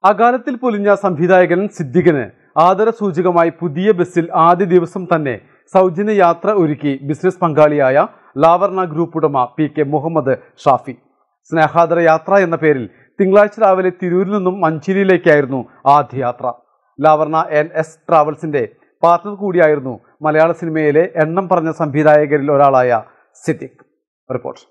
അകാലത്തിൽ പൊലിഞ്ഞ സംവിധായകൻ സിദ്ദിഖിന് ആദരസൂചകമായി പുതിയ ബസ്സിൽ ആദ്യ ദിവസം തന്നെ സൗജന്യ യാത്ര ഒരുക്കി ബിസിനസ് പങ്കാളിയായ ലാവർണ ഗ്രൂപ്പ് ഉടമ പി കെ മുഹമ്മദ് ഷാഫി സ്നേഹാദര യാത്ര എന്ന പേരിൽ തിങ്കളാഴ്ച രാവിലെ തിരൂരിൽ നിന്നും മഞ്ചേരിയിലേക്കായിരുന്നു ആദ്യ യാത്ര ലാവർണ എൻ എസ് ട്രാവൽസിന്റെ പാർട്ണർ കൂടിയായിരുന്നു മലയാള സിനിമയിലെ എണ്ണം പറഞ്ഞ സംവിധായകരിൽ ഒരാളായ സിദ്ദിഖ് റിപ്പോർട്ട്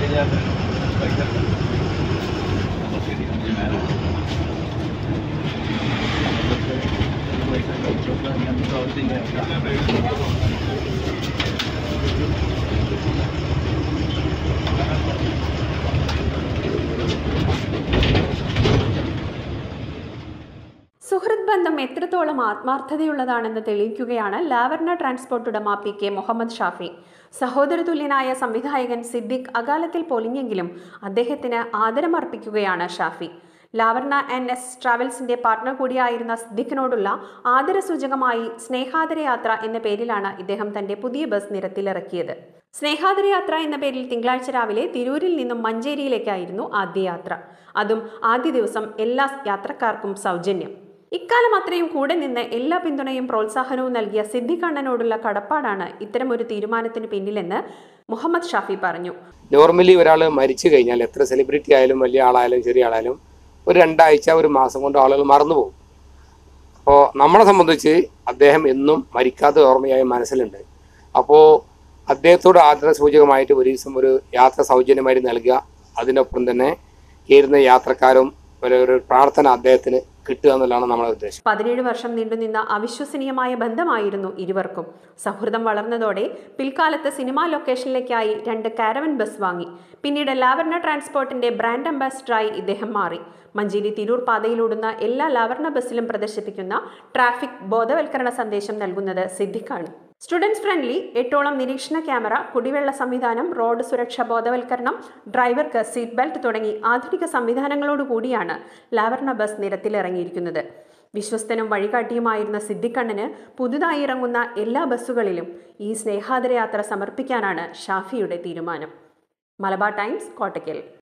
സുഹൃത്ത് ബന്ധം എത്രത്തോളം ആത്മാർത്ഥതയുള്ളതാണെന്ന് തെളിയിക്കുകയാണ് ലാവർണ ട്രാൻസ്പോർട്ട് ഉടമ പി കെ മുഹമ്മദ് ഷാഫി സഹോദരതുല്യനായ സംവിധായകൻ സിദ്ദിഖ് അകാലത്തിൽ പൊലിഞ്ഞെങ്കിലും അദ്ദേഹത്തിന് ആദരമർപ്പിക്കുകയാണ് ഷാഫി ലാവർണ എൻ എസ് ട്രാവൽസിന്റെ പാർട്ണർ കൂടിയായിരുന്ന സിദ്ദിഖിനോടുള്ള ആദരസൂചകമായി സ്നേഹാദരയാത്ര എന്ന പേരിലാണ് ഇദ്ദേഹം തന്റെ പുതിയ ബസ് നിരത്തിലിറക്കിയത് സ്നേഹാദരയാത്ര എന്ന പേരിൽ തിങ്കളാഴ്ച രാവിലെ തിരൂരിൽ നിന്നും മഞ്ചേരിയിലേക്കായിരുന്നു ആദ്യ യാത്ര അതും ആദ്യ ദിവസം എല്ലാ യാത്രക്കാർക്കും സൗജന്യം ഇക്കാലം അത്രയും കൂടെ നിന്ന് എല്ലാ പിന്തുണയും പ്രോത്സാഹനവും നൽകിയ സിദ്ദിഖ് അണ്ണനോടുള്ള കടപ്പാടാണ് ഇത്തരമൊരു തീരുമാനത്തിന് പിന്നിലെന്ന് മുഹമ്മദ് ഷാഫി പറഞ്ഞു നോർമലി ഒരാൾ മരിച്ചു കഴിഞ്ഞാൽ എത്ര സെലിബ്രിറ്റി ആയാലും വലിയ ആളായാലും ചെറിയ ആളായാലും ഒരു രണ്ടാഴ്ച ഒരു മാസം കൊണ്ട് ആളുകൾ മറന്നു പോകും അപ്പോൾ നമ്മളെ സംബന്ധിച്ച് അദ്ദേഹം എന്നും മരിക്കാത്ത ഓർമ്മയായി മനസ്സിലുണ്ട് അപ്പോൾ അദ്ദേഹത്തോട് ആദര സൂചകമായിട്ട് ഒരു ദിവസം ഒരു യാത്ര സൗജന്യമായിട്ട് നൽകുക അതിനൊപ്പം തന്നെ ചേരുന്ന യാത്രക്കാരും ഒരു ഒരു പ്രാർത്ഥന അദ്ദേഹത്തിന് കിട്ടുക എന്നുള്ളതാണ് നമ്മുടെ ഉദ്ദേശം പതിനേഴ് വർഷം നീണ്ടുനിന്ന അവിശ്വസനീയമായ ബന്ധമായിരുന്നു ഇരുവർക്കും സൗഹൃദം വളർന്നതോടെ പിൽക്കാലത്ത് സിനിമാ ലൊക്കേഷനിലേക്കായി രണ്ട് കാരവൻ ബസ് വാങ്ങി പിന്നീട് ലാവർണ ട്രാൻസ്പോർട്ടിന്റെ ബ്രാൻഡ് അംബാസിഡറായി ഇദ്ദേഹം മാറി മഞ്ചേരി തിരൂർ പാതയിലോടുന്ന എല്ലാ ലാവർണ ബസ്സിലും പ്രദർശിപ്പിക്കുന്ന ട്രാഫിക് ബോധവൽക്കരണ സന്ദേശം നൽകുന്നത് സിദ്ദിഖാണ് സ്റ്റുഡൻസ് ഫ്രണ്ട്ലി എട്ടോളം നിരീക്ഷണ ക്യാമറ കുടിവെള്ള സംവിധാനം റോഡ് സുരക്ഷാ ബോധവൽക്കരണം ഡ്രൈവർക്ക് സീറ്റ് ബെൽറ്റ് തുടങ്ങി ആധുനിക സംവിധാനങ്ങളോടുകൂടിയാണ് ലാവർണ ബസ് നിരത്തിലിറങ്ങിയിരിക്കുന്നത് വിശ്വസ്തനും വഴികാട്ടിയുമായിരുന്ന സിദ്ദിഖണ്ണന് പുതുതായി ഇറങ്ങുന്ന എല്ലാ ബസ്സുകളിലും ഈ സ്നേഹാദരയാത്ര സമർപ്പിക്കാനാണ് ഷാഫിയുടെ തീരുമാനം മലബാർ ടൈംസ് കോട്ടയ്ക്കൽ